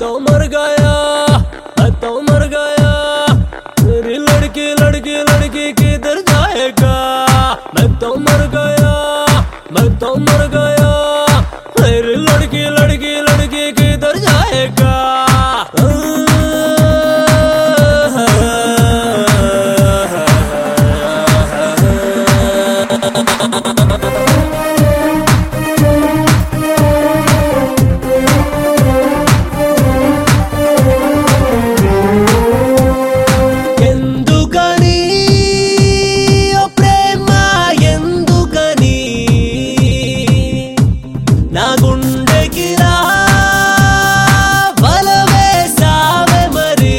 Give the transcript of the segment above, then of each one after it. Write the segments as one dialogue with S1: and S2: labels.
S1: तो मर गया मैं तो मर गया मेरी लड़की लड़की लड़की किधर जाएगा मैं तो मर गया मैं तो मर गया मेरी लड़की लड़की लड़की किधर जाएगा ఎందుకని ఓ ప్రేమ ఎందుకని నా గుండెకి రా వలవేసావే మరి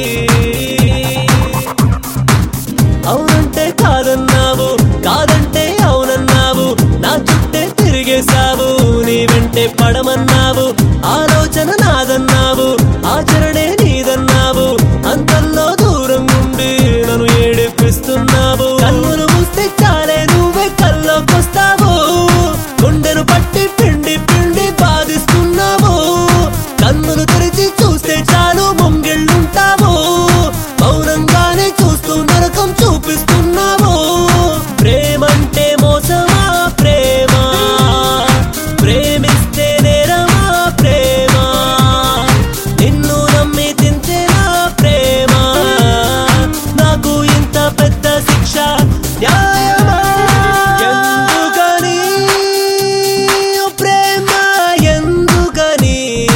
S1: అవునంటే కాదన్నావు కాదంటే అవునన్నావు నా చుట్టే తిరిగేశావు నీ వెంటే పడమన్నావు ఆలోచన నాదన్నావు ఆచరణే నీదన్నావు అంతల్లో దూరం నుండి నన్ను ఏడిపిస్తున్నావు కన్నులు మూస్తే చాలే నువ్వే కల్లోకొస్తావు గుండెను పట్టి పిండి పిండి బాధిస్తున్నావు కన్నులు తెరిచి చూస్తే చాలు ముంగిళ్ళుంటావు మౌనంగానే చూస్తూ నరకం చూపిస్తున్నావు ప్రేమంటే మోసమా ప్రేమ ప్రేమిస్తే నేరమా ప్రేమ నిన్ను నమ్మి తింటేనా ప్రేమ నాకు ఇంత పెద్ద శిక్ష న్యాయమా ఎందుకని ఓ ప్రేమ ఎందుకని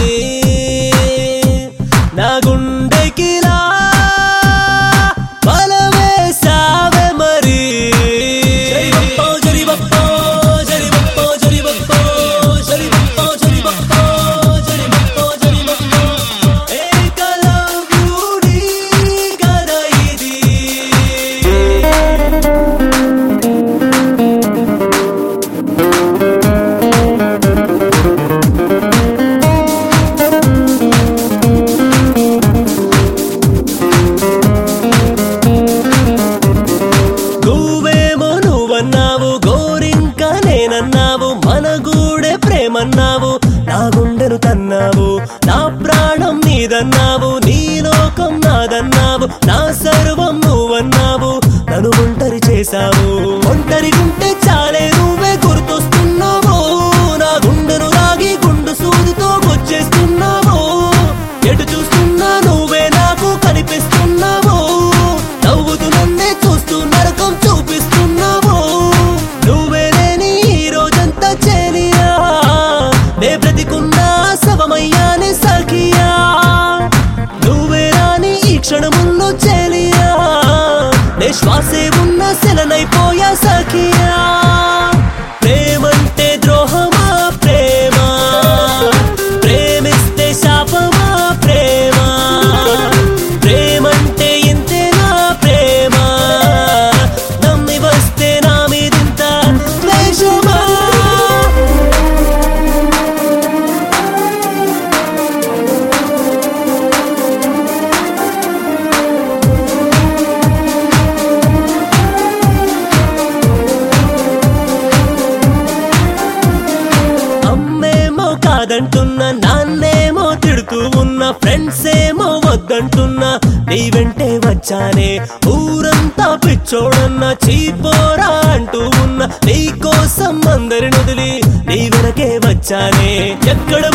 S1: నా గుండెకి రా బలవేసావే మరి జరిబప్పో జరిబప్పో జరిబప్పో జరిబప్పో జరిబప్పో జరిబప్పో జరిబప్పో ఏకలవ్యుడి కథ ఇది నువ్వేమో నువ్వన్నావు గోరింక నేనన్నావు మన గూడే ప్రేమన్నావు నా గుండెను తన్నావు నా ప్రాణం నీదన్నావు నీ లోకం నాదన్నావు నా సర్వం నువ్వన్నావు నన్ను ఒంటరి చేశావు ఒంటరి గుంటే చాలే నువ్వే గుర్తొస్తున్నావు నా గుండెను రాగి గుండు సూదితో గుచ్చేస్తున్నావు ఎటు చూస్తున్నా నువ్వే నాకు కనిపిస్తున్నావు నవ్వుతూ నన్నే చూస్తూ నరకం చూపిస్తున్నావు నువ్వే లేని ఈ రోజంతా చేలియా నే బ్రతికున్నా శవమయ్యానే సఖియా నువ్వే రాని ఈ క్షణముల్లో చేలియా నే శ్వాసే ఉన్న శలనైపోయా సఖియా ప్రేమంటే ద్రోహమా ప్రేమ ప్రేమిస్తే శాపమా ప్రేమ ప్రేమంటే ఇంతేనా ప్రేమ నమ్మి వస్తే నా మీదింత ద్వేషమా అమ్మేమో కాదంటున్నా నాన్నేమో తిడుతూ ఉన్న ఫ్రెండ్స్ ఏమో వద్దంటున్నా నీ వెంటే వచ్చానే ఊరంతా పిచ్చోడన్నా చీపోరా అంటూ ఉన్న నీ కోసం అందరిని వదిలి నీ వెనకే వచ్చానే ఎక్కడ